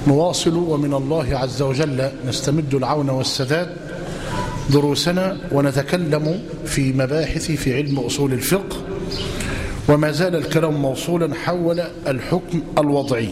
نواصل ومن الله عز وجل نستمد العون والسداد دروسنا ونتكلم في مباحث في علم أصول الفقه وما زال الكلام موصولا حول الحكم الوضعي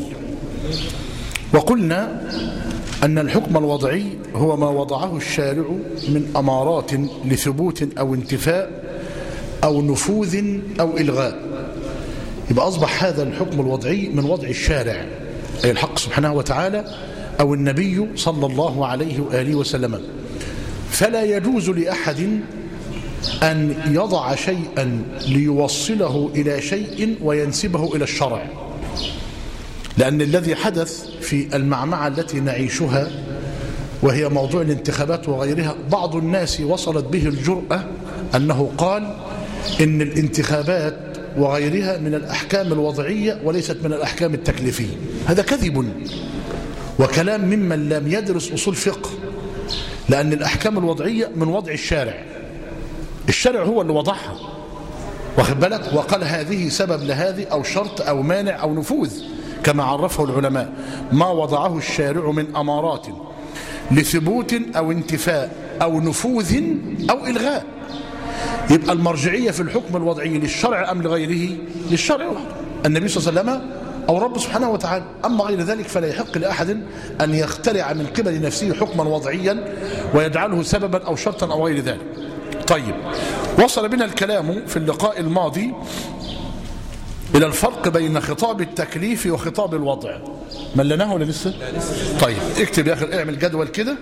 وقلنا أن الحكم الوضعي هو ما وضعه الشارع من أمارات لثبوت أو انتفاء أو نفوذ أو إلغاء يبقى أصبح هذا الحكم الوضعي من وضع الشارع أي الحق سبحانه وتعالى أو النبي صلى الله عليه وآله وسلم فلا يجوز لأحد أن يضع شيئا ليوصله إلى شيء وينسبه إلى الشرع لأن الذي حدث في المعمعة التي نعيشها وهي موضوع الانتخابات وغيرها بعض الناس وصلت به الجرأة أنه قال إن الانتخابات وغيرها من الأحكام الوضعية وليست من الأحكام التكليفية هذا كذب وكلام ممن لم يدرس أصول فقه لأن الأحكام الوضعية من وضع الشارع الشارع هو اللي وضعها واخد بالك وقال هذه سبب لهذه أو شرط أو مانع أو نفوذ كما عرفه العلماء ما وضعه الشارع من أمارات لثبوت أو انتفاء أو نفوذ أو إلغاء يبقى المرجعية في الحكم الوضعي للشرع أم لغيره للشرع وحده النبي صلى الله عليه وسلم أو رب سبحانه وتعالى أما غير ذلك فلا يحق لأحد أن يخترع من قبل نفسه حكما وضعيا ويجعله سببا أو شرطا أو غير ذلك طيب وصل بنا الكلام في اللقاء الماضي إلى الفرق بين خطاب التكليف وخطاب الوضع ملناه ولا لسه طيب اكتب يا أخي اعمل جدول كده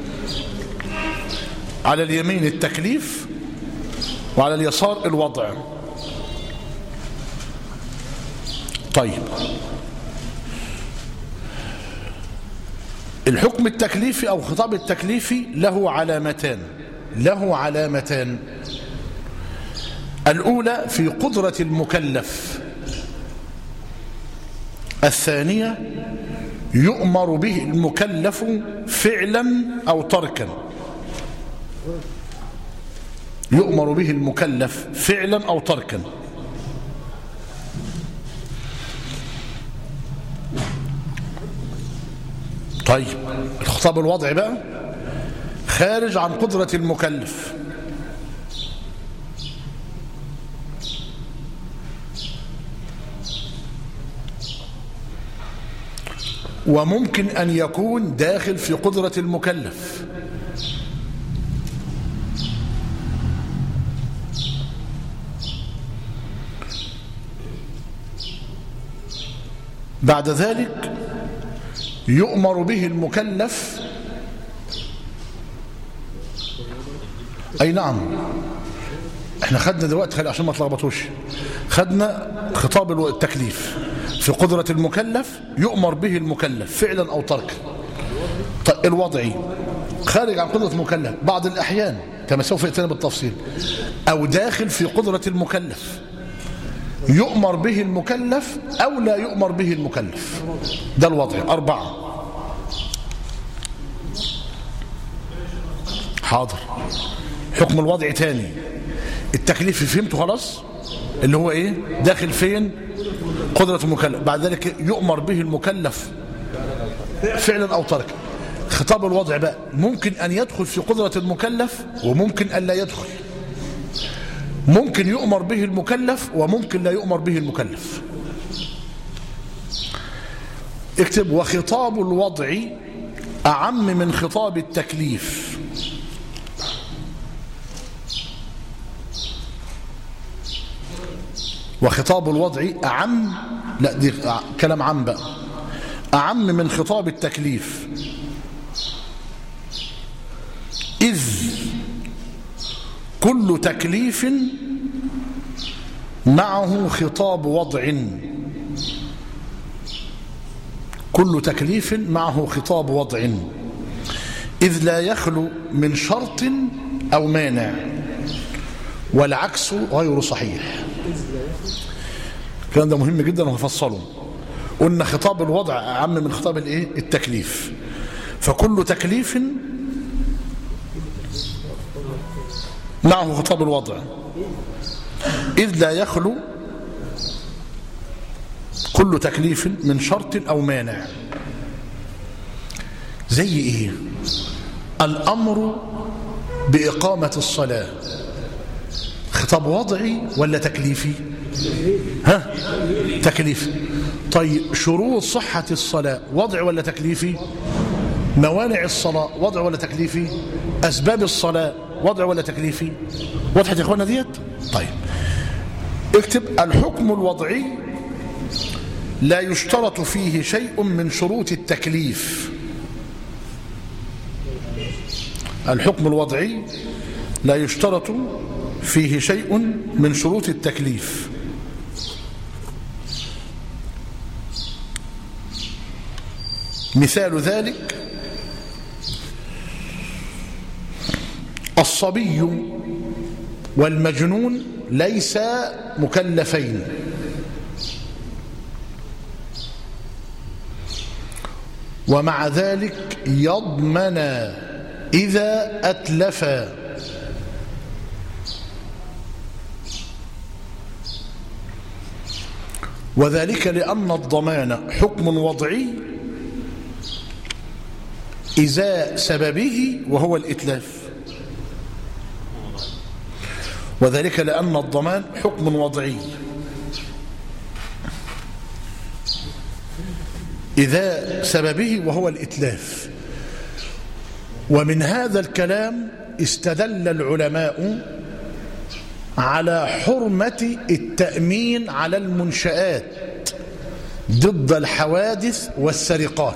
على اليمين التكليف وعلى اليسار الوضع طيب الحكم التكليفي أو خطاب التكليفي له علامتان له علامتان الأولى في قدرة المكلف الثانية يؤمر به المكلف فعلا أو تركا يؤمر به المكلف فعلا أو تركا طيب الخطاب الوضعي بقى خارج عن قدرة المكلف وممكن أن يكون داخل في قدرة المكلف بعد ذلك يؤمر به المكلف أي نعم احنا خدنا دلوقتي خلي عشان ما تلخبطوش خدنا خطاب التكليف في قدرة المكلف يؤمر به المكلف فعلا أو تركا طيب الوضعي خارج عن قدرة المكلف بعض الأحيان كما سوف يأتينا بالتفصيل أو داخل في قدرة المكلف يؤمر به المكلف أو لا يؤمر به المكلف ده الوضع أربعة حاضر حكم الوضع تاني التكليف فهمته خلاص اللي هو ايه داخل فين قدرة المكلف بعد ذلك يؤمر به المكلف فعلا أو تركا خطاب الوضع بقى ممكن أن يدخل في قدرة المكلف وممكن أن لا يدخل ممكن يؤمر به المكلف وممكن لا يؤمر به المكلف اكتب وخطاب الوضع أعم من خطاب التكليف وخطاب الوضع أعم لا دي كلام عام بقى أعم من خطاب التكليف إذ كل تكليف معه خطاب وضع كل تكليف معه خطاب وضع إذ لا يخلو من شرط أو مانع والعكس غير صحيح الكلام ده مهم جدا وهفصله قلنا خطاب الوضع أعم من خطاب الايه التكليف فكل تكليف معه خطاب الوضع إذ لا يخلو كل تكليف من شرط أو مانع زي إيه الأمر بإقامة الصلاة خطاب وضعي ولا تكليفي ها تكليفي طيب شروط صحة الصلاة وضع ولا تكليفي موانع الصلاة وضع ولا تكليفي أسباب الصلاة وضع ولا تكليفي وضحت يا إخوانا ديت طيب اكتب الحكم الوضعي لا يشترط فيه شيء من شروط التكليف الحكم الوضعي لا يشترط فيه شيء من شروط التكليف مثال ذلك الصبي والمجنون ليس مكلفين ومع ذلك يضمن إذا أتلفا وذلك لأن الضمان حكم وضعي إزاء سببه وهو الإتلاف وذلك لأن الضمان حكم وضعي إذا سببه وهو الإتلاف ومن هذا الكلام استدل العلماء على حرمة التأمين على المنشآت ضد الحوادث والسرقات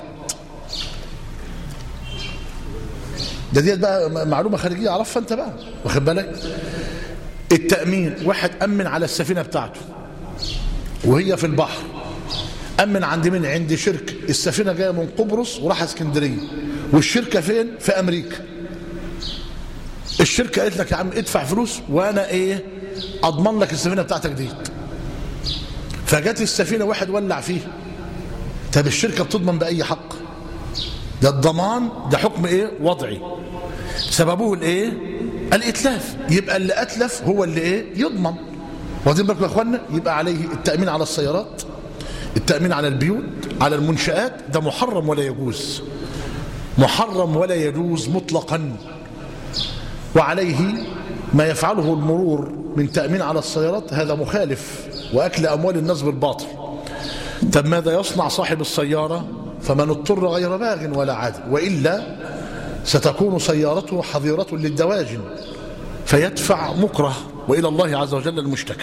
ده ديت بقى معلومة خارجية عرفها انت بقى واخد بالك التأمين واحد أمن على السفينة بتاعته وهي في البحر أمن عند مين عند شركة السفينة جاية من قبرص وراح اسكندرية والشركة فين في أمريكا الشركة قالت لك يا عم ادفع فلوس وأنا إيه أضمن لك السفينة بتاعتك دي فجت السفينة واحد ولع فيها طب الشركة بتضمن بأي حق ده الضمان ده حكم إيه وضعي سببه الإيه الإتلاف يبقى اللي أتلف هو اللي إيه يضمن واخدين بالكم يا إخوانا يبقى عليه التأمين على السيارات التأمين على البيوت على المنشآت ده محرم ولا يجوز محرم ولا يجوز مطلقا وعليه ما يفعله المرور من تأمين على السيارات هذا مخالف وأكل أموال الناس بالباطل طب ماذا يصنع صاحب السيارة فمن اضطر غير باغ ولا عاد وإلا ستكون سيارته حظيرة للدواجن فيدفع مكره وإلى الله عز وجل المشتكى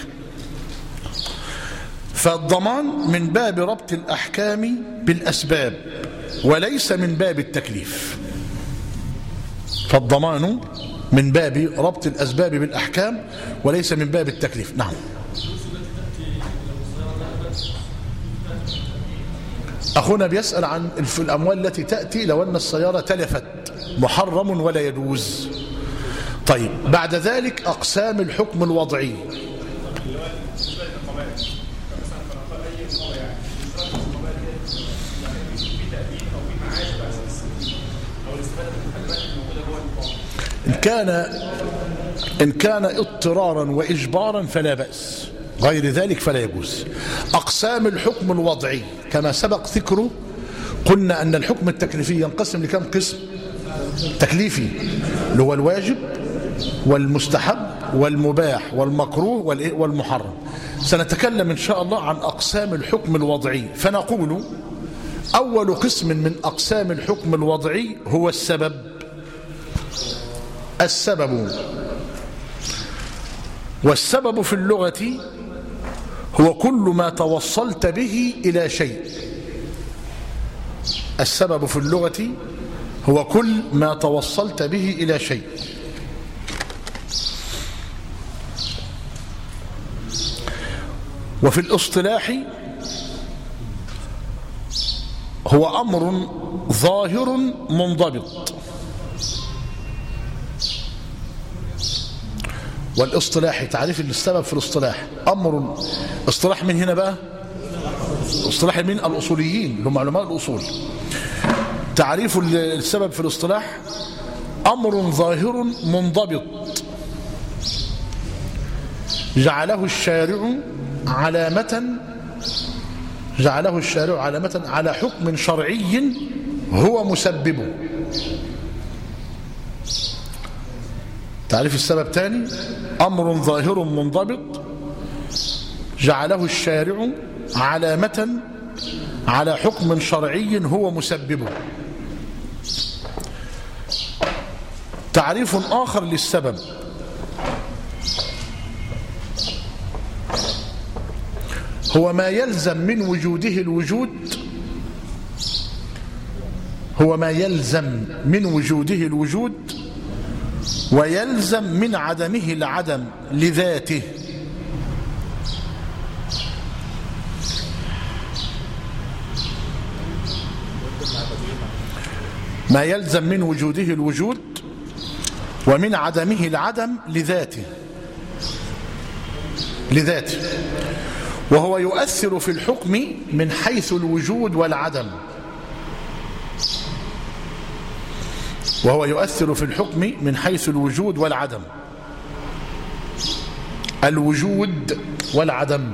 فالضمان من باب ربط الأحكام بالأسباب وليس من باب التكليف فالضمان من باب ربط الأسباب بالأحكام وليس من باب التكليف نعم أخونا بيسأل عن الأموال التي تأتي لو أن السيارة تلفت محرم ولا يجوز طيب بعد ذلك أقسام الحكم الوضعي إن كان إن كان اضطرارا وإجبارا فلا بأس غير ذلك فلا يجوز أقسام الحكم الوضعي كما سبق ذكره قلنا أن الحكم التكليفي ينقسم لكم قسم تكليفي اللي هو الواجب والمستحب والمباح والمكروه والمحرم سنتكلم إن شاء الله عن أقسام الحكم الوضعي فنقول أول قسم من أقسام الحكم الوضعي هو السبب السبب والسبب في اللغة هو كل ما توصلت به إلى شيء السبب في اللغة هو كل ما توصلت به إلى شيء وفي الاصطلاح هو أمر ظاهر منضبط والاصطلاح تعريف السبب في الاصطلاح أمر اصطلاح من هنا بقى اصطلاح من الأصوليين اللي هم علماء الأصول تعريف السبب في الاصطلاح أمر ظاهر منضبط جعله الشارع علامة جعله الشارع علامة على حكم شرعي هو مسببه تعريف السبب تاني أمر ظاهر منضبط جعله الشارع علامة على حكم شرعي هو مسببه تعريف آخر للسبب هو ما يلزم من وجوده الوجود هو ما يلزم من وجوده الوجود ويلزم من عدمه العدم لذاته ما يلزم من وجوده الوجود ومن عدمه العدم لذاته لذاته وهو يؤثر في الحكم من حيث الوجود والعدم وهو يؤثر في الحكم من حيث الوجود والعدم الوجود والعدم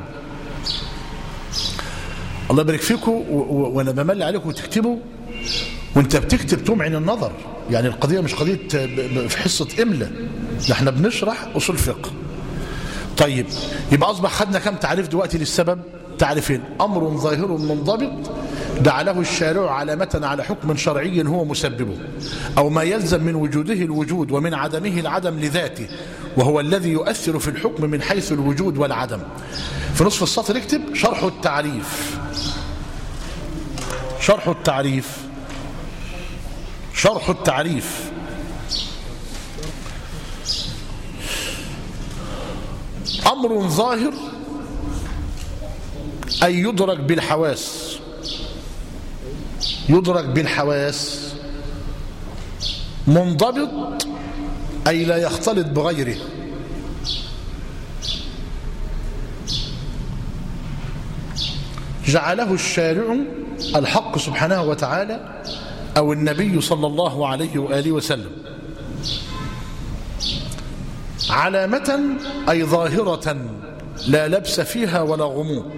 الله يبارك فيكم وانا بمل عليكم تكتبوا وانت بتكتب تمعن النظر يعني القضية مش قضية في حصة إملة ده احنا بنشرح أصول فقه طيب يبقى أصبح خدنا كم تعريف دلوقتي للسبب تعريفين أمر ظاهر منضبط جعله الشارع علامة على حكم شرعي هو مسببه أو ما يلزم من وجوده الوجود ومن عدمه العدم لذاته وهو الذي يؤثر في الحكم من حيث الوجود والعدم في نصف السطر اكتب شرح التعريف شرح التعريف شرح التعريف أمر ظاهر أي يدرك بالحواس يدرك بالحواس منضبط أي لا يختلط بغيره جعله الشارع الحق سبحانه وتعالى أو النبي صلى الله عليه وآله وسلم علامة أي ظاهرة لا لبس فيها ولا غموض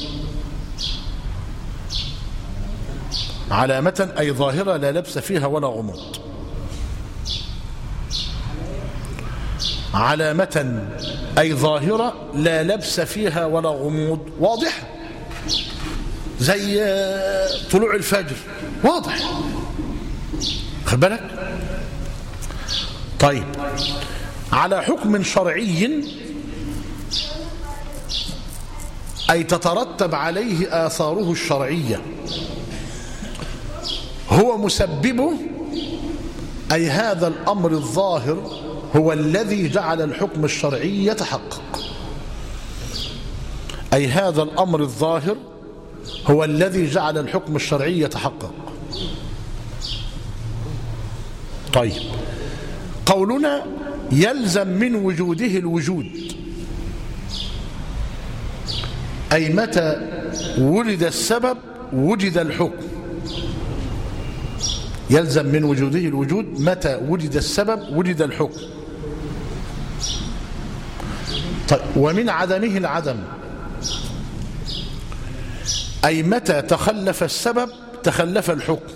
علامة أي ظاهرة لا لبس فيها ولا غموض علامة أي ظاهرة لا لبس فيها ولا غموض واضح زي طلوع الفجر واضح خد بالك طيب على حكم شرعي أي تترتب عليه آثاره الشرعية هو مسببه أي هذا الأمر الظاهر هو الذي جعل الحكم الشرعي يتحقق أي هذا الأمر الظاهر هو الذي جعل الحكم الشرعي يتحقق طيب قولنا يلزم من وجوده الوجود أي متى ولد السبب وجد الحكم يلزم من وجوده الوجود متى وجد السبب وجد الحكم طيب ومن عدمه العدم أي متى تخلف السبب تخلف الحكم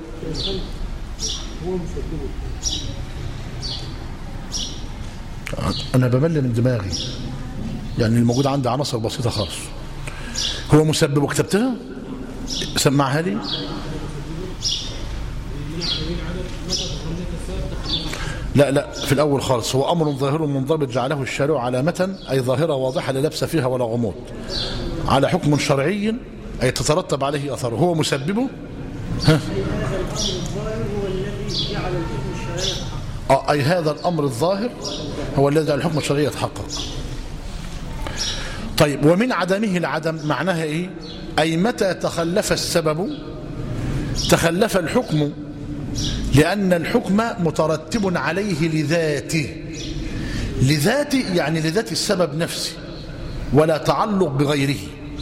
أنا بمل من دماغي يعني الموجود عندي عناصر بسيطة خالص هو مسبب وكتبتها سمعها لي لا لا في الأول خالص هو أمر ظاهر منضبط جعله الشارع علامة أي ظاهرة واضحة لا لبس فيها ولا غموض على حكم شرعي أي تترتب عليه أثره هو مسببه ها آه أي هذا الأمر الظاهر هو الذي جعل الحكم الشرعي يتحقق طيب ومن عدمه العدم معناها إيه أي متى تخلف السبب تخلف الحكم لأن الحكم مترتب عليه لذاته لذاته يعني لذات السبب نفسه ولا تعلق بغيره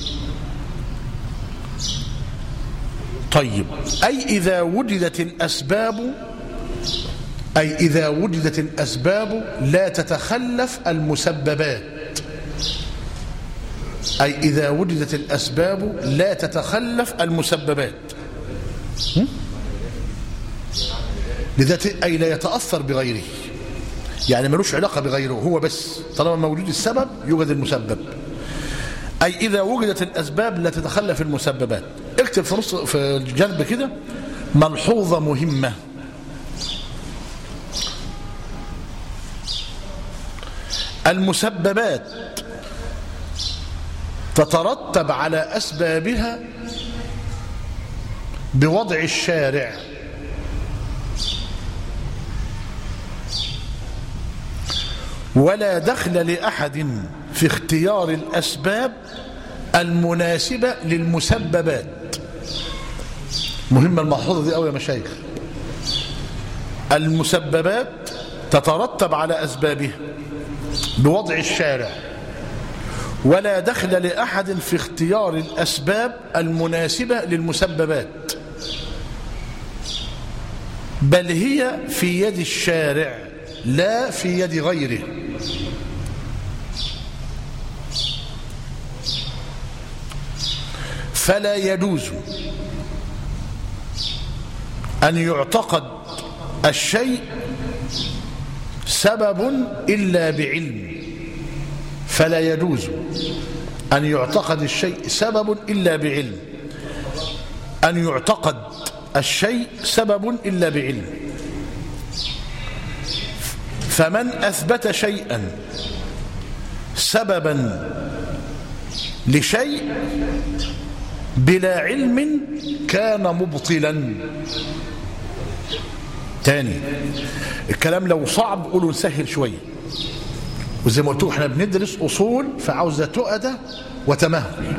طيب أي إذا وجدت الأسباب أي إذا وجدت الأسباب لا تتخلف المسببات أي إذا وجدت الأسباب لا تتخلف المسببات لذاته أي لا يتأثر بغيره يعني ملوش علاقة بغيره هو بس طالما موجود السبب يوجد المسبب أي إذا وجدت الأسباب لا تتخلى في المسببات اكتب في نص في الجنب كده ملحوظة مهمة المسببات تترتب على أسبابها بوضع الشارع ولا دخل لأحد في اختيار الأسباب المناسبة للمسببات مهمة الملحوظة دي قوي يا مشايخ المسببات تترتب على أسبابها بوضع الشارع ولا دخل لأحد في اختيار الأسباب المناسبة للمسببات بل هي في يد الشارع لا في يد غيره فلا يجوز أن يعتقد الشيء سبب إلا بعلم فلا يجوز أن يعتقد الشيء سبب إلا بعلم أن يعتقد الشيء سبب إلا بعلم فمن أثبت شيئا سببا لشيء بلا علم كان مبطلا تاني الكلام لو صعب قولوا نسهل شويه وزي ما قلت احنا بندرس اصول فعاوزه تؤده وتمهل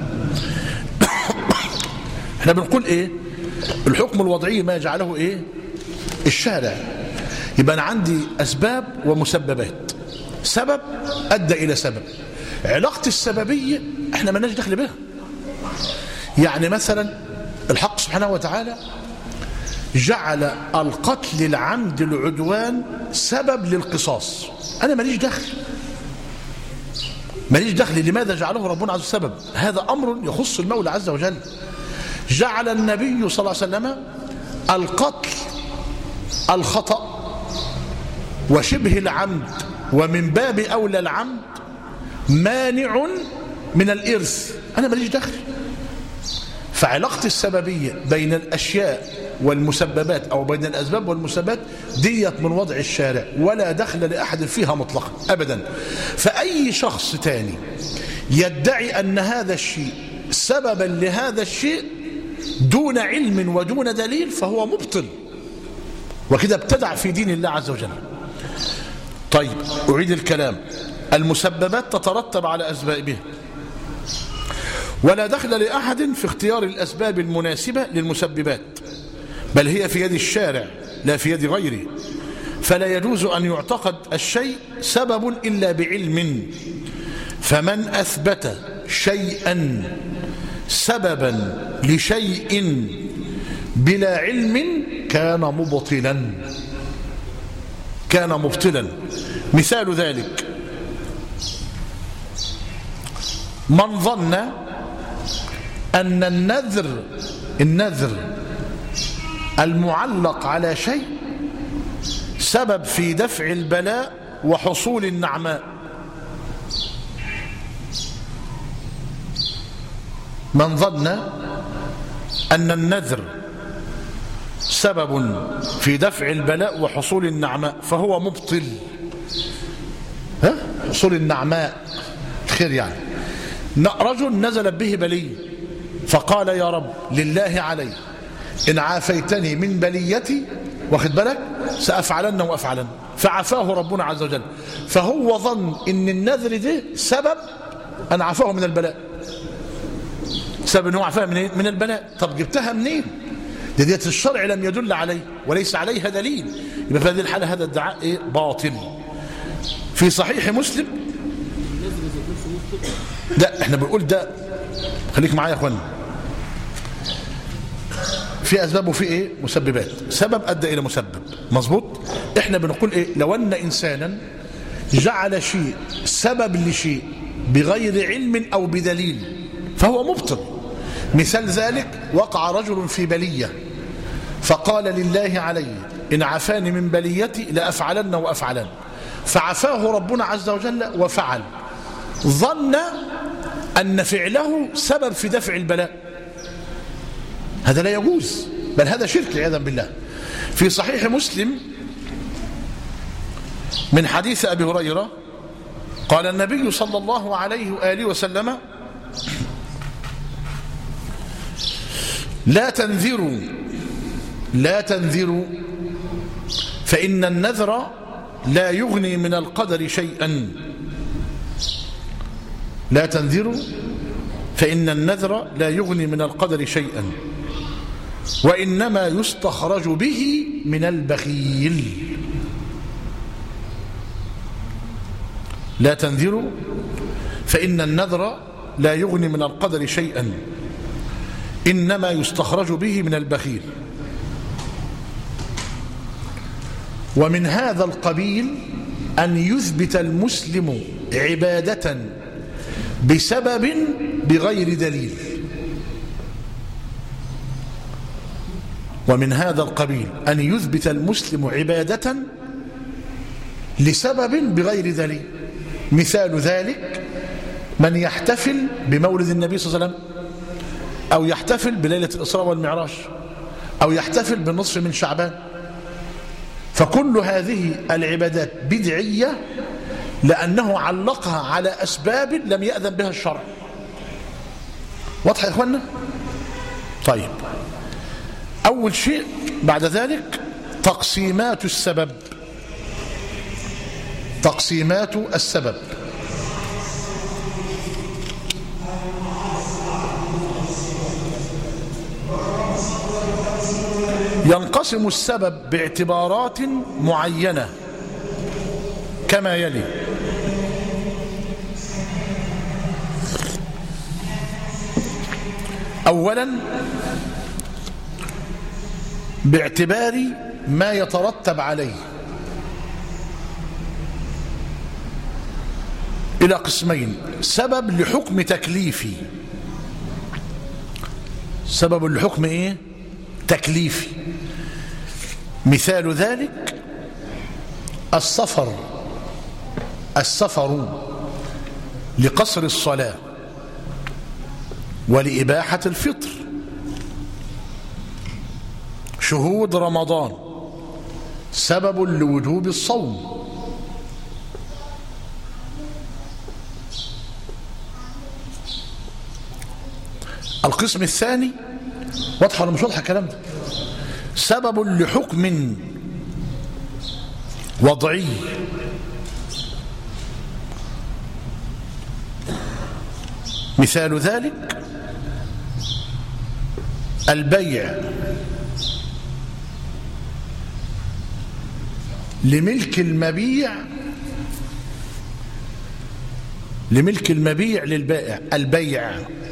احنا بنقول ايه الحكم الوضعي ما يجعله ايه الشارع يبقى انا عندي اسباب ومسببات سبب ادى الى سبب علاقه السببيه احنا مالناش دخل بها يعني مثلا الحق سبحانه وتعالى جعل القتل العمد العدوان سبب للقصاص انا ماليش دخل ماليش دخل لماذا جعله ربنا عز وجل سبب هذا امر يخص المولى عز وجل جعل النبي صلى الله عليه وسلم القتل الخطأ وشبه العمد ومن باب أولى العمد مانع من الإرث أنا ماليش دخل فعلاقة السببية بين الأشياء والمسببات أو بين الأسباب والمسببات ديت من وضع الشارع ولا دخل لأحد فيها مطلقا أبدا فأي شخص تاني يدعي أن هذا الشيء سببا لهذا الشيء دون علم ودون دليل فهو مبطل وكده ابتدع في دين الله عز وجل طيب أعيد الكلام المسببات تترتب على أسبابها ولا دخل لأحد في اختيار الأسباب المناسبة للمسببات بل هي في يد الشارع لا في يد غيره فلا يجوز أن يعتقد الشيء سبب إلا بعلم فمن أثبت شيئا سببا لشيء بلا علم كان مبطلا كان مبطلا مثال ذلك من ظن أن النذر النذر المعلق على شيء سبب في دفع البلاء وحصول النعماء من ظن أن النذر سبب في دفع البلاء وحصول النعماء فهو مبطل ها؟ حصول النعماء خير يعني رجل نزلت به بلي فقال يا رب لله علي إن عافيتني من بليتي واخد بالك سأفعلن وأفعلن فعفاه ربنا عز وجل فهو ظن إن النذر ده سبب أن عفاه من البلاء سبب أنه عفاه من, من البلاء طب جبتها منين دي ديت الشرع لم يدل عليه وليس عليها دليل يبقى في هذه الحالة هذا الدعاء إيه؟ باطل في صحيح مسلم لا احنا بنقول ده خليك معايا يا اخوانا في اسباب وفي ايه مسببات سبب ادى الى مسبب مظبوط احنا بنقول ايه لو ان انسانا جعل شيء سبب لشيء بغير علم او بدليل فهو مبطل مثال ذلك وقع رجل في بليه فقال لله علي إن عفاني من بليتي لأفعلن وأفعلن فعفاه ربنا عز وجل وفعل ظن أن فعله سبب في دفع البلاء هذا لا يجوز بل هذا شرك عياذا بالله في صحيح مسلم من حديث أبي هريرة قال النبي صلى الله عليه وآله وسلم لا تنذروا لا تنذروا فإن النذر لا يغني من القدر شيئا لا تنذروا فإن النذر لا يغني من القدر شيئا وإنما يستخرج به من البخيل لا تنذروا فإن النذر لا يغني من القدر شيئا إنما يستخرج به من البخيل ومن هذا القبيل أن يثبت المسلم عبادة بسبب بغير دليل ومن هذا القبيل أن يثبت المسلم عبادة لسبب بغير دليل مثال ذلك من يحتفل بمولد النبي صلى الله عليه وسلم أو يحتفل بليلة الإسراء والمعراج أو يحتفل بالنصف من شعبان فكل هذه العبادات بدعية لأنه علقها على أسباب لم يأذن بها الشرع واضح يا إخوانا طيب أول شيء بعد ذلك تقسيمات السبب تقسيمات السبب ينقسم السبب باعتبارات معينة كما يلي أولا باعتبار ما يترتب عليه إلى قسمين سبب لحكم تكليفي سبب لحكم إيه تكليفي مثال ذلك السفر السفر لقصر الصلاة ولإباحة الفطر شهود رمضان سبب لوجوب الصوم القسم الثاني واضحه ولا مش واضحه الكلام ده سبب لحكم وضعي مثال ذلك البيع لملك المبيع لملك المبيع للبائع البيع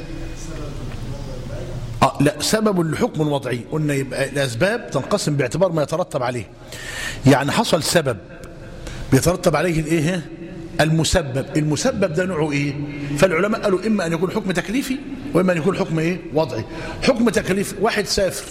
آه لا سبب لحكم وضعي قلنا يبقى الأسباب تنقسم باعتبار ما يترتب عليه يعني حصل سبب بيترتب عليه الايه المسبب المسبب ده نوعه ايه فالعلماء قالوا اما ان يكون حكم تكليفي واما ان يكون حكم ايه وضعي حكم تكليفي واحد سافر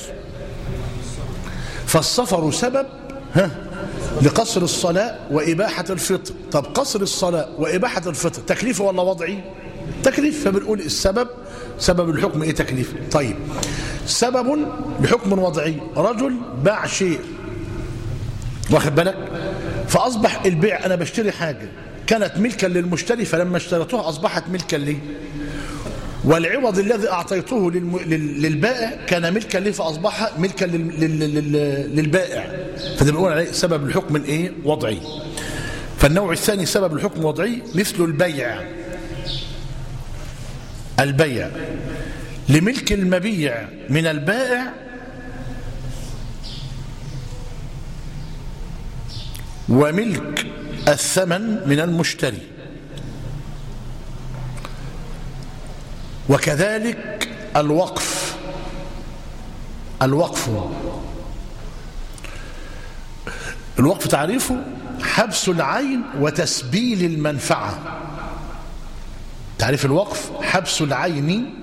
فالسفر سبب ها لقصر الصلاة وإباحة الفطر طب قصر الصلاة وإباحة الفطر تكليف ولا وضعي تكليف فبنقول السبب سبب الحكم ايه تكليف طيب سبب لحكم وضعي رجل باع شيء واخد بالك فأصبح البيع أنا بشتري حاجة كانت ملكا للمشتري فلما اشتريتها أصبحت ملكا لي والعوض الذي أعطيته للم... للبائع كان ملكا لي فأصبح ملكا لل... لل... للبائع فده بنقول عليه سبب الحكم الايه وضعي فالنوع الثاني سبب الحكم الوضعي مثل البيع البيع لملك المبيع من البائع وملك الثمن من المشتري وكذلك الوقف الوقف الوقف تعريفه حبس العين وتسبيل المنفعة تعريف الوقف حبس العين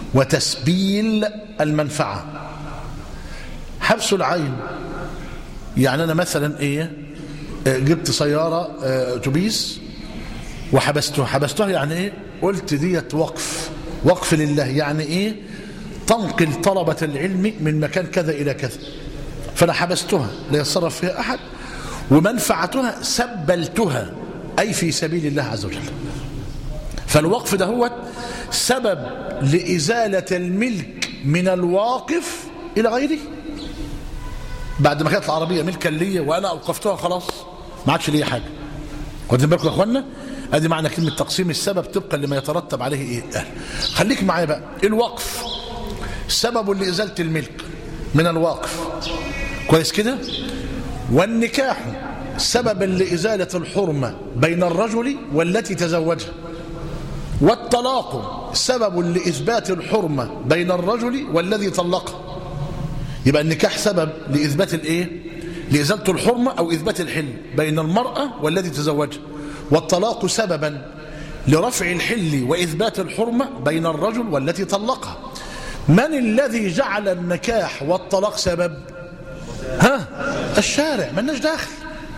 وتسبيل المنفعة حبس العين يعني أنا مثلا إيه جبت سيارة أتوبيس وحبستها حبستها يعني إيه قلت ديت وقف وقف لله يعني إيه تنقل طلبة العلم من مكان كذا إلى كذا فأنا حبستها لا يتصرف فيها أحد ومنفعتها سبلتها أي في سبيل الله عز وجل فالوقف ده هو سبب لإزالة الملك من الواقف إلى غيره بعد ما كانت العربية ملكا لي وأنا أوقفتها خلاص ما عادش ليا حاجة واخدين بالكم يا اخوانا ادي معنى كلمة تقسيم السبب طبقا لما يترتب عليه ايه أهل. خليك معايا بقى الوقف سبب لإزالة الملك من الواقف كويس كده والنكاح سببا لإزالة الحرمة بين الرجل والتي تزوجها والطلاق سبب لإثبات الحرمة بين الرجل والذي طلقها يبقى النكاح سبب لإثبات الإيه؟ لإزالة الحرمة أو إثبات الحل بين المرأة والذي تزوجها والطلاق سببا لرفع الحل وإثبات الحرمة بين الرجل والتي طلقها من الذي جعل النكاح والطلاق سبب ها الشارع ملناش داخل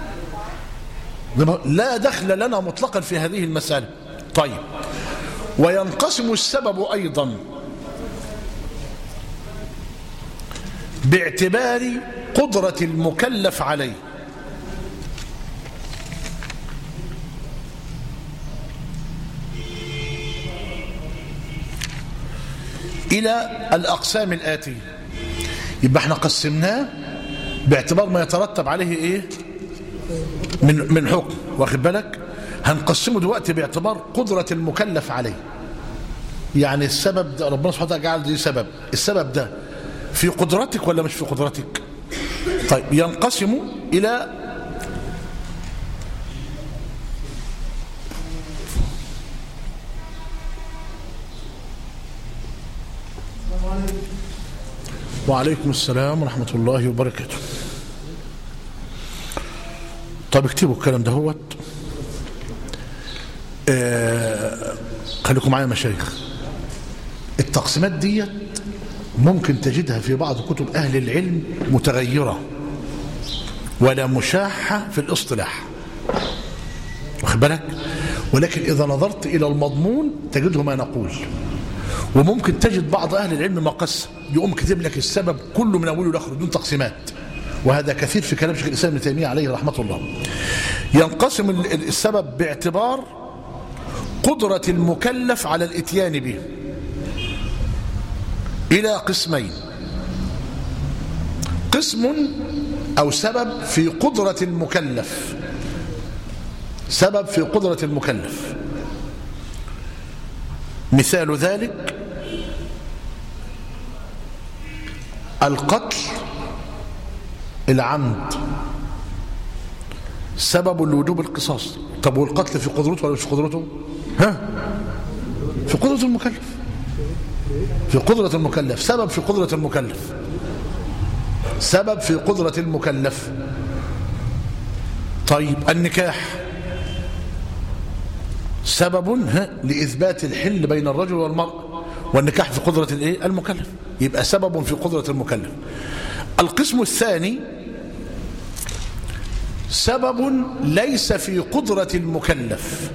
لا دخل لنا مطلقا في هذه المسألة طيب وينقسم السبب أيضا باعتبار قدرة المكلف عليه إلى الأقسام الآتية يبقى احنا قسمناه باعتبار ما يترتب عليه إيه من من حكم واخد بالك هنقسمه دلوقتي باعتبار قدرة المكلف عليه يعني السبب ده ربنا سبحانه وتعالى جعل دي سبب السبب ده في قدرتك ولا مش في قدرتك طيب ينقسم إلى وعليكم السلام ورحمة الله وبركاته طب اكتبوا الكلام ده هوت آه خليكم معايا مشايخ التقسيمات ديت ممكن تجدها في بعض كتب أهل العلم متغيرة ولا مشاحة في الاصطلاح واخد بالك ولكن إذا نظرت إلى المضمون تجده ما نقول وممكن تجد بعض أهل العلم مقسم يقوم كتب لك السبب كله من أوله لآخره دون تقسيمات وهذا كثير في كلام شيخ الإسلام ابن تيمية عليه رحمة الله ينقسم السبب باعتبار قدرة المكلف على الاتيان به إلى قسمين قسم أو سبب في قدرة المكلف سبب في قدرة المكلف مثال ذلك القتل العمد سبب لوجوب القصاص طب والقتل في قدرته ولا مش في قدرته ها في قدرة المكلف في قدرة المكلف سبب في قدرة المكلف سبب في قدرة المكلف طيب النكاح سبب ها لإثبات الحل بين الرجل والمرأة والنكاح في قدرة الايه المكلف يبقى سبب في قدرة المكلف القسم الثاني سبب ليس في قدرة المكلف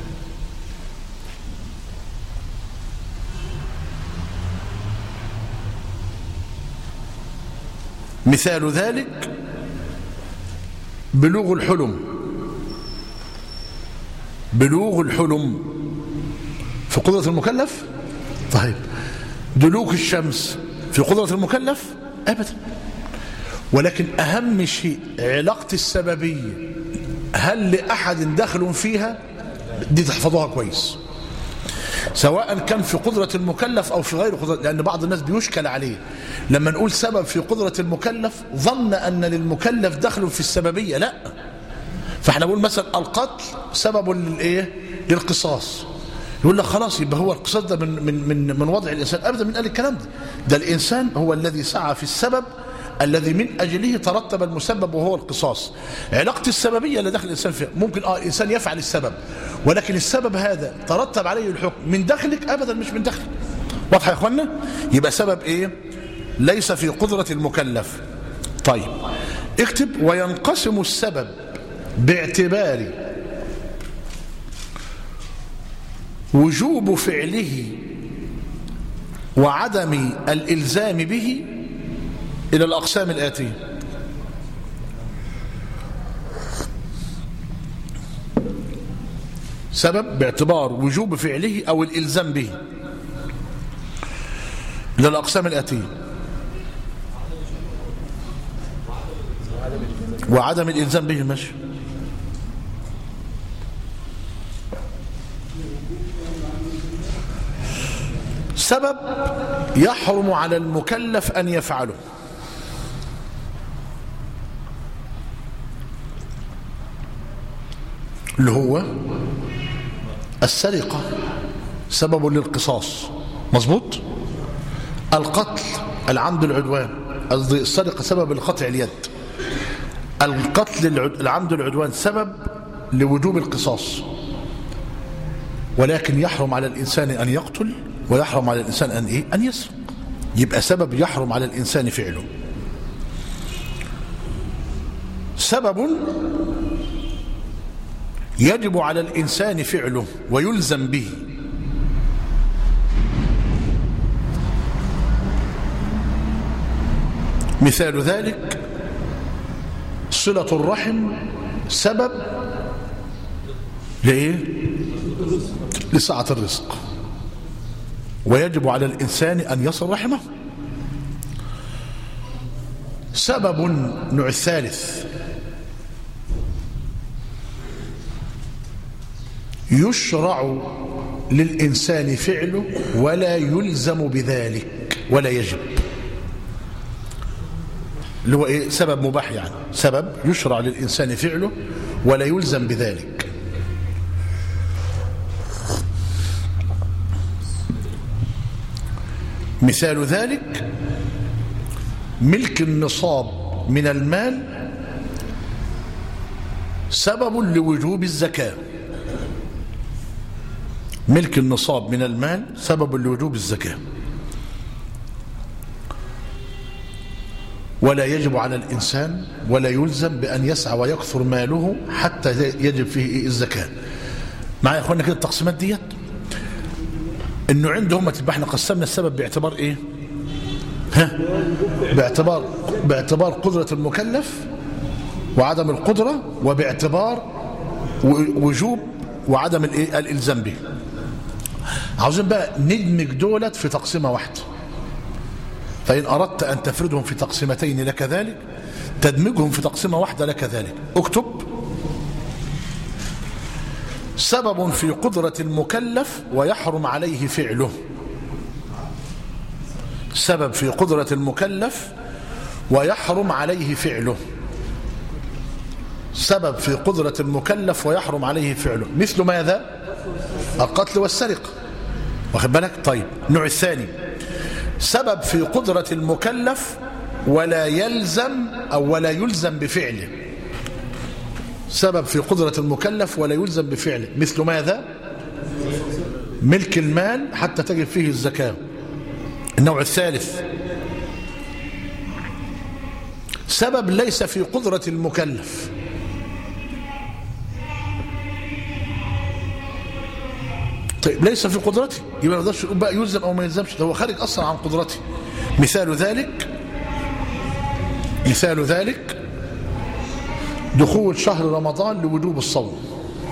مثال ذلك بلوغ الحلم بلوغ الحلم في قدرة المكلف طيب دلوك الشمس في قدرة المكلف أبدا ولكن أهم شيء علاقة السببية هل لأحد دخل فيها دي تحفظوها كويس سواء كان في قدرة المكلف أو في غير قدرة لأن بعض الناس بيشكل عليه لما نقول سبب في قدرة المكلف ظن أن للمكلف دخل في السببية لا فاحنا نقول مثلا القتل سبب للايه للقصاص يقول لك خلاص يبقى هو القصاص ده من من من من وضع الانسان ابدا من قال الكلام ده ده الانسان هو الذي سعى في السبب الذي من اجله ترتب المسبب وهو القصاص علاقه السببيه اللي داخل الانسان فيها ممكن اه الانسان يفعل السبب ولكن السبب هذا ترتب عليه الحكم من داخلك ابدا مش من داخلك واضحه يا اخوانا يبقى سبب ايه ليس في قدره المكلف طيب اكتب وينقسم السبب باعتبار وجوب فعله وعدم الإلزام به إلى الأقسام الآتية سبب باعتبار وجوب فعله أو الإلزام به إلى الأقسام الآتية وعدم الإلزام به ماشي سبب يحرم على المكلف أن يفعله اللي هو السرقة سبب للقصاص مظبوط القتل العمد العدوان قصدي السرقة سبب لقطع اليد القتل العمد العدوان سبب لوجوب القصاص ولكن يحرم على الإنسان أن يقتل ويحرم على الإنسان أن, إيه؟ أن يسرق يبقى سبب يحرم على الإنسان فعله سبب يجب على الإنسان فعله ويلزم به مثال ذلك صلة الرحم سبب لإيه؟ لسعة الرزق ويجب على الإنسان أن يصل رحمه سبب نوع الثالث يشرع للإنسان فعله ولا يلزم بذلك ولا يجب اللي هو إيه؟ سبب مباح يعني سبب يشرع للإنسان فعله ولا يلزم بذلك مثال ذلك ملك النصاب من المال سبب لوجوب الزكاة ملك النصاب من المال سبب لوجوب الزكاة ولا يجب على الإنسان ولا يلزم بأن يسعى ويكثر ماله حتى يجب فيه الزكاة معايا يا أخوانا كده التقسيمات ديت انه عندهم تبقى احنا قسمنا السبب باعتبار ايه ها باعتبار باعتبار قدرة المكلف وعدم القدرة وباعتبار وجوب وعدم الايه الالزام به عاوزين بقى ندمج دولت في تقسيمة واحدة فإن أردت أن تفردهم في تقسيمتين لك ذلك تدمجهم في تقسيمة واحدة لك ذلك اكتب سبب في قدرة المكلف ويحرم عليه فعله سبب في قدرة المكلف ويحرم عليه فعله سبب في قدرة المكلف ويحرم عليه فعله مثل ماذا القتل والسرقة واخد بالك طيب النوع الثاني سبب في قدرة المكلف ولا يلزم أو ولا يلزم بفعله سبب في قدرة المكلف ولا يلزم بفعله مثل ماذا ملك المال حتى تجب فيه الزكاة النوع الثالث سبب ليس في قدرة المكلف طيب ليس في قدرته يبقى ما يقدرش بقى يلزم او ما يلزمش ده هو خارج اصلا عن قدرته مثال ذلك مثال ذلك دخول شهر رمضان لوجوب الصوم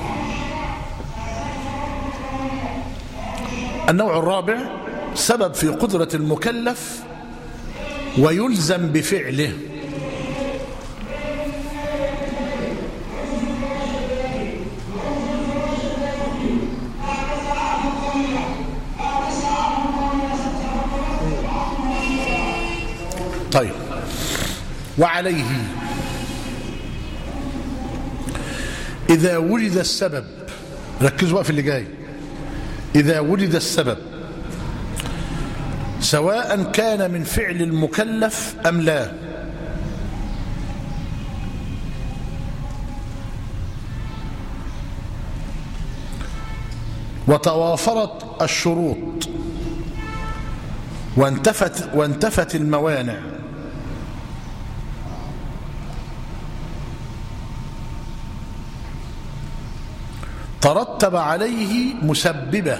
النوع الرابع سبب في قدرة المكلف ويلزم بفعله طيب وعليه إذا وجد السبب ركزوا بقى في اللي جاي إذا وجد السبب سواء كان من فعل المكلف أم لا وتوافرت الشروط وانتفت, وانتفت الموانع ترتب عليه مسببة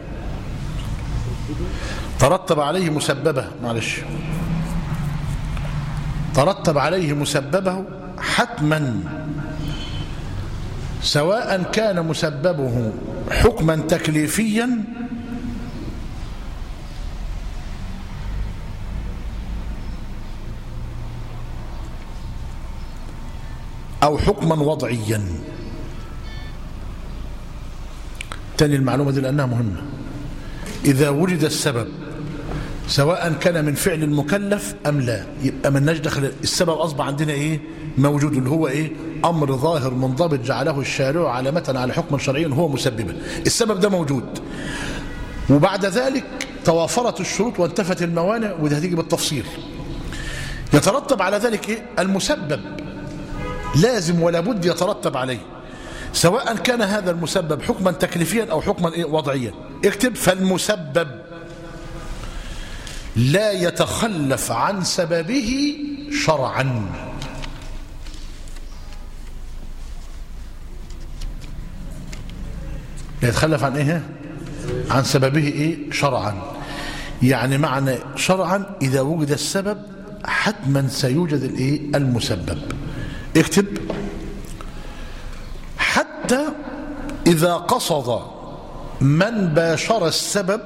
ترتب عليه مسببة معلش ترتب عليه مسببه حتما سواء كان مسببه حكما تكليفيا أو حكما وضعيا تاني المعلومة دي لأنها مهمة إذا وجد السبب سواء كان من فعل المكلف أم لا يبقى من دخل السبب أصبح عندنا إيه موجود اللي هو إيه أمر ظاهر منضبط جعله الشارع علامة على حكم شرعي هو مسببا السبب ده موجود وبعد ذلك توافرت الشروط وانتفت الموانع وده هتيجي بالتفصيل يترتب على ذلك إيه؟ المسبب لازم ولا بد يترتب عليه سواء كان هذا المسبب حكما تكليفيا أو حكما إيه وضعيا اكتب فالمسبب لا يتخلف عن سببه شرعا لا يتخلف عن ايه عن سببه ايه شرعا يعني معنى شرعا اذا وجد السبب حتما سيوجد الايه المسبب اكتب حتى اذا قصد من باشر السبب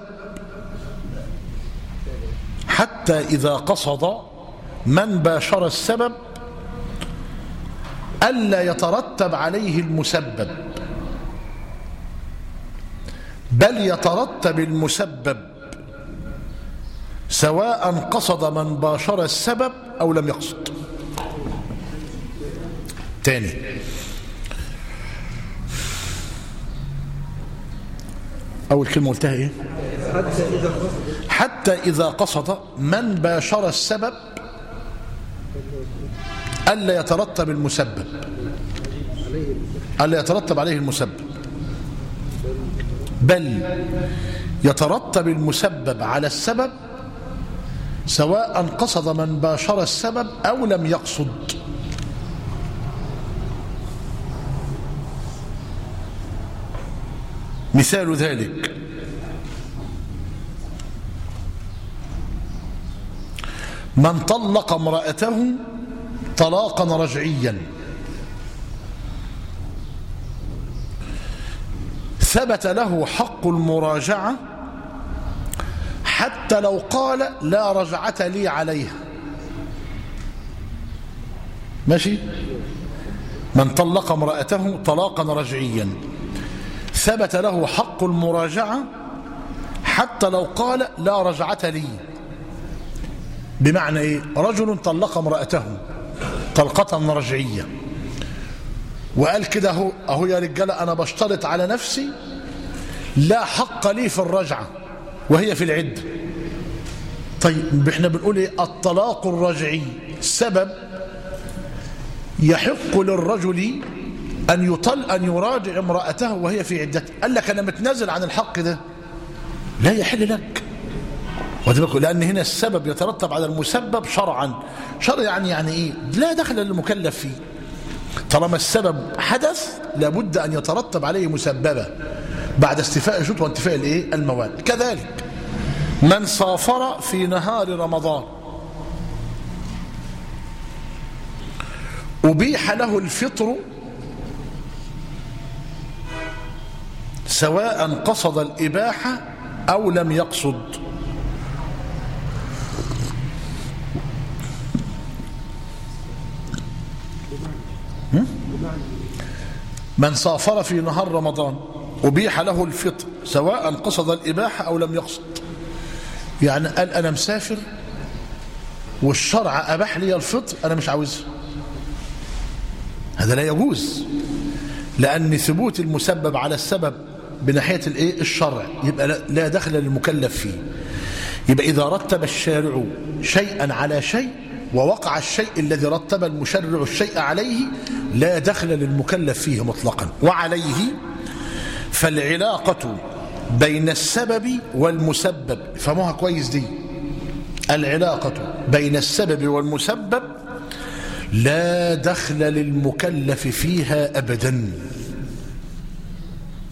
حتى إذا قصد من باشر السبب ألا يترتب عليه المسبب بل يترتب المسبب سواء قصد من باشر السبب أو لم يقصد تاني أول كلمة قلتها إيه حتى إذا قصد حتى إذا قصد من باشر السبب ألا يترتب المسبب ألا يترتب عليه المسبب بل يترتب المسبب على السبب سواء قصد من باشر السبب أو لم يقصد مثال ذلك من طلق امرأته طلاقا رجعيا ثبت له حق المراجعة حتى لو قال لا رجعة لي عليها ماشي من طلق امرأته طلاقا رجعيا ثبت له حق المراجعة حتى لو قال لا رجعة لي بمعنى ايه رجل طلق امرأته طلقة رجعية وقال كده اهو اهو يا رجاله انا بشترط على نفسي لا حق لي في الرجعة وهي في العدة طيب احنا بنقول ايه الطلاق الرجعي سبب يحق للرجل أن يطل أن يراجع امرأته وهي في عدته قال لك أنا متنازل عن الحق ده لا يحل لك وتبقى لأن هنا السبب يترتب على المسبب شرعا شرع يعني يعني إيه لا دخل للمكلف فيه طالما السبب حدث لابد أن يترتب عليه مسببة بعد استيفاء الشروط وانتفاء الإيه المواد كذلك من سافر في نهار رمضان أبيح له الفطر سواء قصد الإباحة أو لم يقصد من سافر في نهار رمضان أبيح له الفطر سواء قصد الإباحة أو لم يقصد يعني قال أنا مسافر والشرع أباح لي الفطر أنا مش عاوزها هذا لا يجوز لأن ثبوت المسبب على السبب بناحية الايه الشرع يبقى لا دخل للمكلف فيه يبقى إذا رتب الشارع شيئا على شيء ووقع الشيء الذي رتب المشرع الشيء عليه لا دخل للمكلف فيه مطلقا وعليه فالعلاقة بين السبب والمسبب فهموها كويس دي العلاقة بين السبب والمسبب لا دخل للمكلف فيها أبدا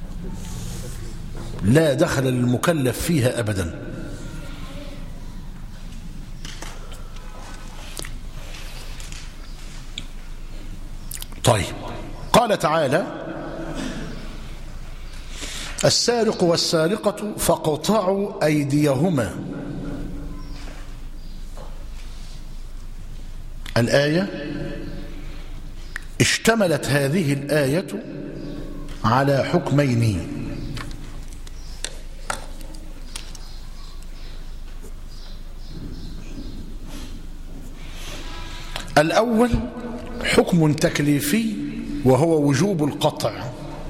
لا دخل للمكلف فيها أبدا طيب قال تعالى السارق والسارقة فاقطعوا أيديهما الآية اشتملت هذه الآية على حكمين الأول حكم تكليفي وهو وجوب القطع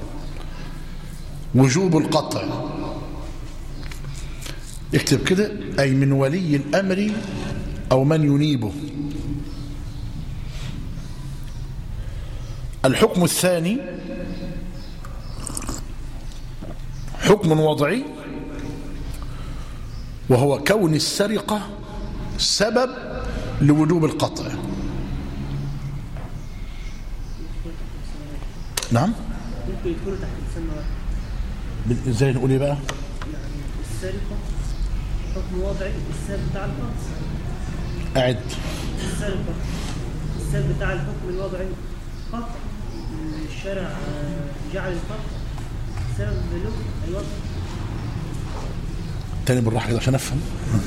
وجوب القطع اكتب كده أي من ولي الأمر أو من ينيبه الحكم الثاني حكم وضعي وهو كون السرقة سبب لوجوب القطع نعم ممكن يدخلوا تحت مسمى واحد بال- ازاي نقول ايه بقى يعني السرقة حكم وضعي السبب بتاع القتل اعد السرقة السبب بتاع الحكم الوضعي قطع الشرع آه، جعل القطع سبب له الوضع تاني بالراحه كده عشان افهم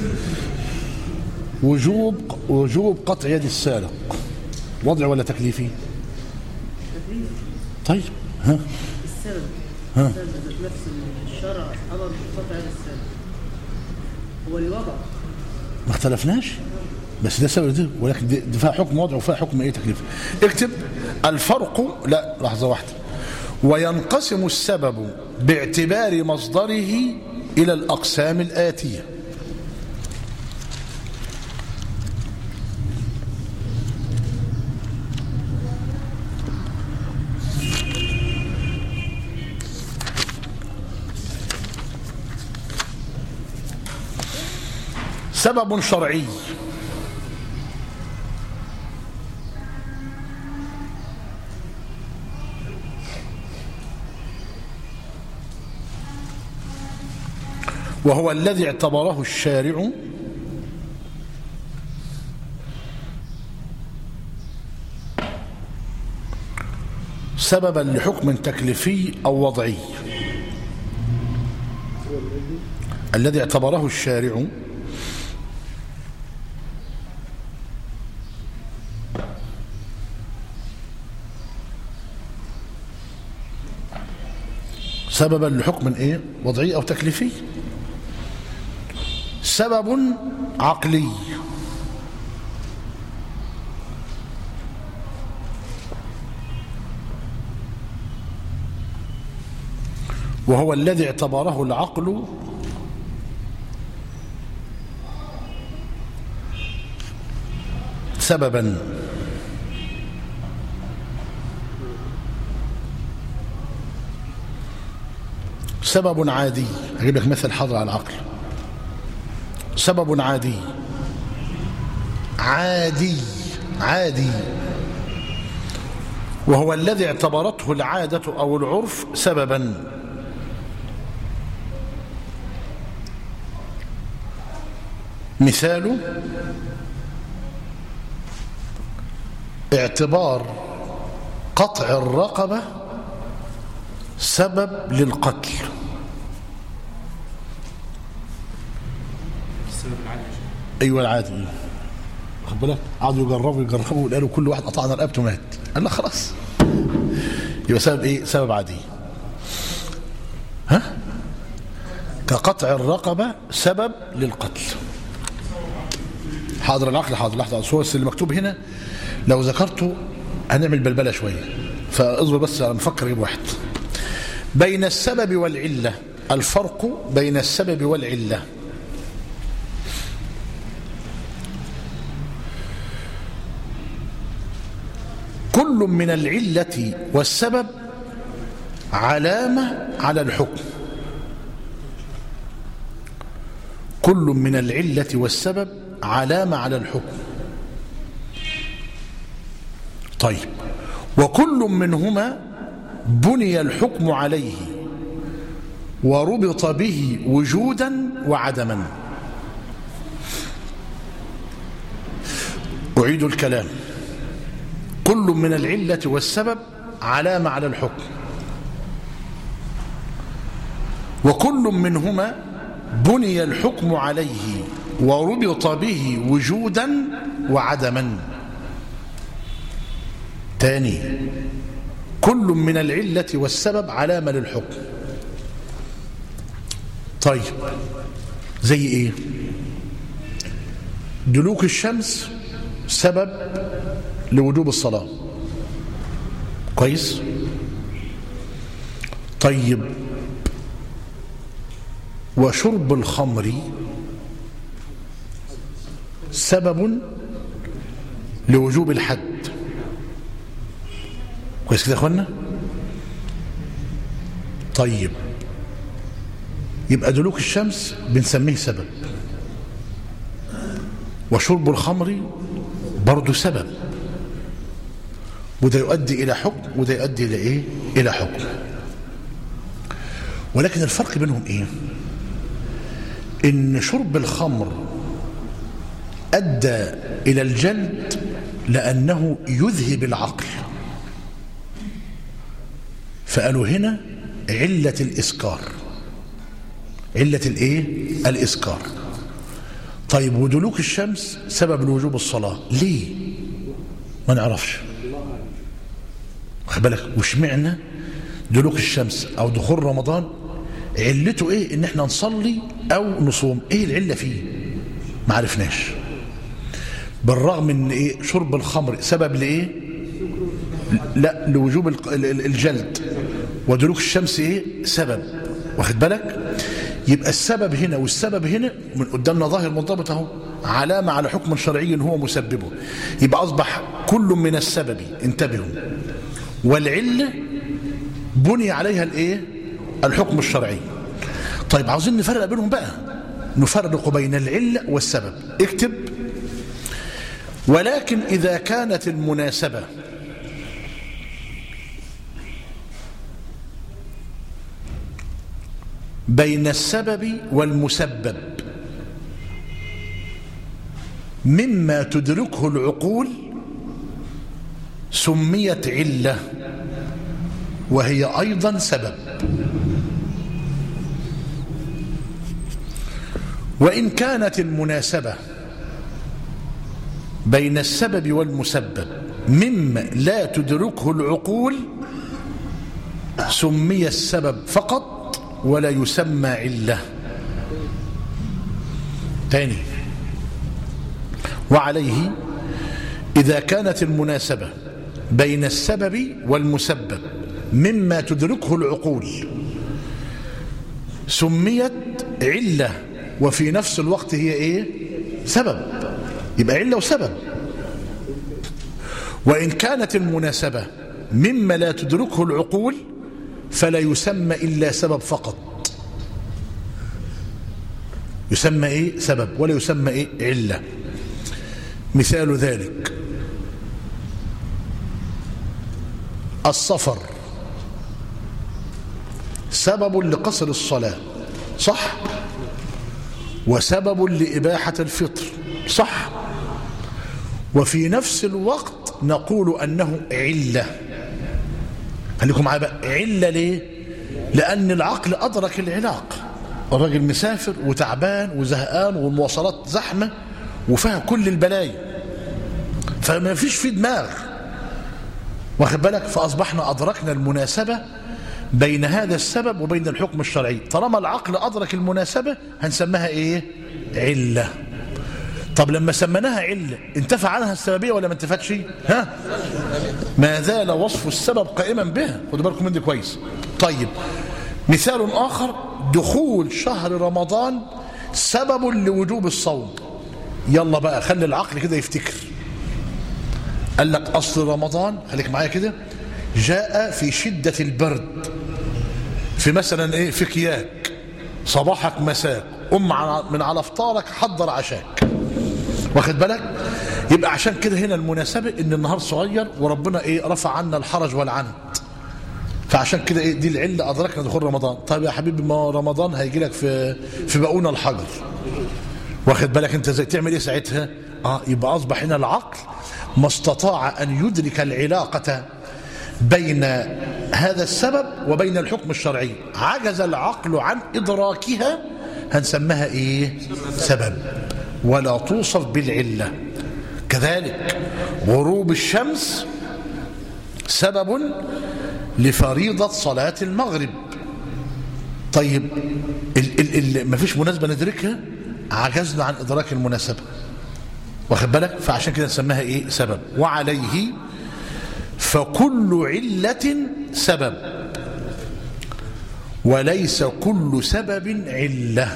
وجوب وجوب قطع يد السارق وضع ولا تكليفي تكليف طيب ها السبب ها. السبب ذات نفس الشرع امر بقطع هذا السبب هو اللي وضع ما اختلفناش بس ده سبب ده ولكن ده ده فيها حكم وضع وفيها حكم ايه تكليف اكتب الفرق لا لحظه واحده وينقسم السبب باعتبار مصدره الى الاقسام الاتيه سبب شرعي وهو الذي اعتبره الشارع سببا لحكم تكليفي أو وضعي الذي اعتبره الشارع سببا لحكم ايه وضعي او تكليفي سبب عقلي وهو الذي اعتبره العقل سببا سبب عادي أجيب لك مثل حاضر على العقل سبب عادي عادي عادي وهو الذي اعتبرته العادة أو العرف سببا مثال اعتبار قطع الرقبة سبب للقتل السبب العادي ايوه العادي خد بالك قعدوا يجربوا يجربوا قالوا كل واحد قطعنا رقبته مات قال لا خلاص يبقى سبب ايه سبب عادي ها كقطع الرقبه سبب للقتل حاضر العقل حاضر لحظه هو اللي مكتوب هنا لو ذكرته هنعمل بلبله شويه فاصبر بس انا بفكر اجيب واحد بين السبب والعله الفرق بين السبب والعله كل من العلة والسبب علامة على الحكم كل من العلة والسبب علامة على الحكم طيب وكل منهما بني الحكم عليه وربط به وجودا وعدما أعيد الكلام كل من العلة والسبب علامة على الحكم وكل منهما بني الحكم عليه وربط به وجودا وعدما تاني كل من العلة والسبب علامة للحكم طيب زي ايه دلوك الشمس سبب لوجوب الصلاة كويس طيب وشرب الخمر سبب لوجوب الحد كويس كده يا اخوانا طيب يبقى دلوك الشمس بنسميه سبب وشرب الخمر برضه سبب وده يؤدي إلى حكم وده يؤدي إلى إيه؟ إلى حكم ولكن الفرق بينهم إيه؟ إن شرب الخمر أدى إلى الجلد لأنه يذهب العقل فقالوا هنا علة الإسكار علة الإيه؟ الإسكار طيب ودلوك الشمس سبب لوجوب الصلاة ليه؟ ما نعرفش واخد بالك وش معنى دلوك الشمس أو دخول رمضان علته إيه؟ إن إحنا نصلي أو نصوم إيه العلة فيه؟ ما عرفناش بالرغم من إيه؟ شرب الخمر سبب لإيه؟ لا لوجوب الجلد ودلوك الشمس إيه؟ سبب واخد بالك؟ يبقى السبب هنا والسبب هنا من قدامنا ظاهر منضبط اهو علامة على حكم شرعي هو مسببه يبقى أصبح كل من السبب انتبهوا والعلة بني عليها الايه الحكم الشرعي طيب عاوزين نفرق بينهم بقى نفرق بين العلة والسبب اكتب ولكن إذا كانت المناسبة بين السبب والمسبب مما تدركه العقول سميت علة وهي أيضا سبب وإن كانت المناسبة بين السبب والمسبب مما لا تدركه العقول سمي السبب فقط ولا يسمى علة تاني وعليه إذا كانت المناسبة بين السبب والمسبب مما تدركه العقول سميت علة وفي نفس الوقت هي إيه سبب يبقى علة وسبب وإن كانت المناسبة مما لا تدركه العقول فلا يسمى إلا سبب فقط يسمى إيه سبب ولا يسمى إيه علة مثال ذلك السفر سبب لقصر الصلاة صح وسبب لإباحة الفطر صح وفي نفس الوقت نقول أنه علة خليكم معايا بقى علة ليه لأن العقل أدرك العلاق الراجل مسافر وتعبان وزهقان والمواصلات زحمة وفيها كل البلايا فما فيش في دماغ واخد بالك فأصبحنا أدركنا المناسبة بين هذا السبب وبين الحكم الشرعي طالما العقل أدرك المناسبة هنسميها إيه علة طب لما سميناها علة انتفع عنها السببية ولا ما انتفتش ها ما زال وصف السبب قائما بها خدوا بالكم من دي كويس طيب مثال آخر دخول شهر رمضان سبب لوجوب الصوم يلا بقى خلي العقل كده يفتكر قال لك أصل رمضان خليك معايا كده جاء في شدة البرد في مثلا ايه في كياك صباحك مساك قم من على فطارك حضر عشاك واخد بالك يبقى عشان كده هنا المناسبة ان النهار صغير وربنا ايه رفع عنا الحرج والعنت فعشان كده ايه دي العله ادركنا دخول رمضان طيب يا حبيبي ما رمضان هيجي لك في في بقونا الحجر واخد بالك انت ازاي تعمل ايه ساعتها اه يبقى اصبح هنا العقل ما استطاع ان يدرك العلاقه بين هذا السبب وبين الحكم الشرعي عجز العقل عن ادراكها هنسميها ايه سبب ولا توصف بالعله كذلك غروب الشمس سبب لفريضه صلاه المغرب طيب ال ال ال ما فيش مناسبة ندركها عجزنا عن إدراك المناسبة واخد بالك فعشان كده نسميها إيه سبب وعليه فكل علة سبب وليس كل سبب علة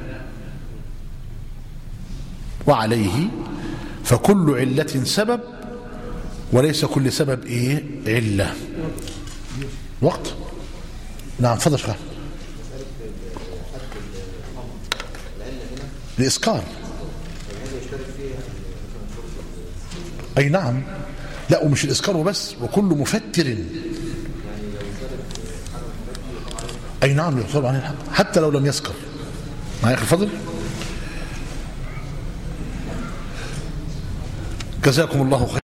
وعليه فكل علة سبب وليس كل سبب إيه علة وقت نعم فضل شرح الإسكار أي نعم لا ومش الإسكار وبس وكل مفتر أي نعم يطلب عن الحق حتى لو لم يسكر معايا أخي الفضل جزاكم الله خير